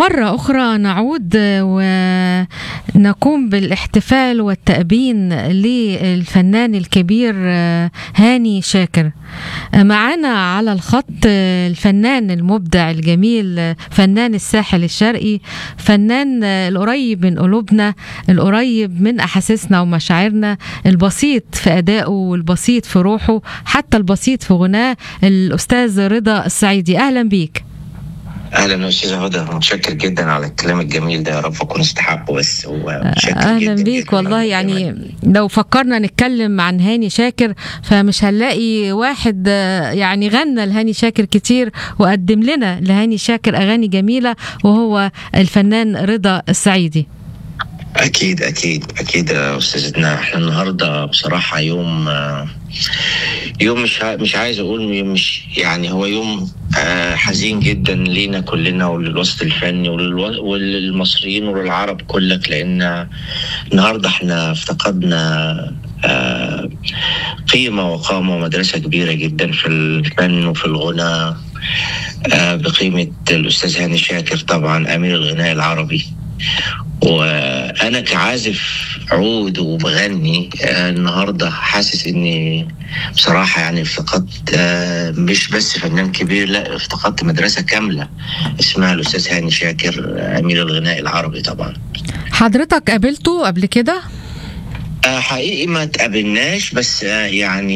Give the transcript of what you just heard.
مرة أخرى نعود ونقوم بالاحتفال والتأبين للفنان الكبير هاني شاكر معنا على الخط الفنان المبدع الجميل فنان الساحل الشرقي فنان القريب من قلوبنا القريب من أحاسيسنا ومشاعرنا البسيط في أدائه والبسيط في روحه حتى البسيط في غناه الأستاذ رضا السعيدي أهلا بيك اهلا استاذه هدى متشكر جدا على الكلام الجميل ده يا رب اكون استحقه بس ومتشكر اهلا جدا بيك جداً والله على يعني الكلام. لو فكرنا نتكلم عن هاني شاكر فمش هنلاقي واحد آه، يعني غنى لهاني شاكر كتير وقدم لنا لهاني شاكر اغاني جميله وهو الفنان رضا السعيدي اكيد اكيد اكيد يا استاذتنا احنا النهارده بصراحه يوم آه، يوم مش ع- مش عايز اقول يوم مش يعني هو يوم آه، حزين جدا لينا كلنا وللوسط الفني وللو- وللمصريين وللعرب كلك لان النهارده احنا افتقدنا آه، قيمه وقامه ومدرسه كبيره جدا في الفن وفي الغنى آه، بقيمه الاستاذ هاني شاكر طبعا امير الغناء العربي وانا كعازف عود وبغني آه، النهارده حاسس اني بصراحه يعني افتقدت آه، مش بس فنان كبير لا افتقدت مدرسه كامله اسمها الاستاذ هاني شاكر آه، امير الغناء العربي طبعا حضرتك قابلته قبل كده آه، حقيقي ما تقابلناش بس آه، يعني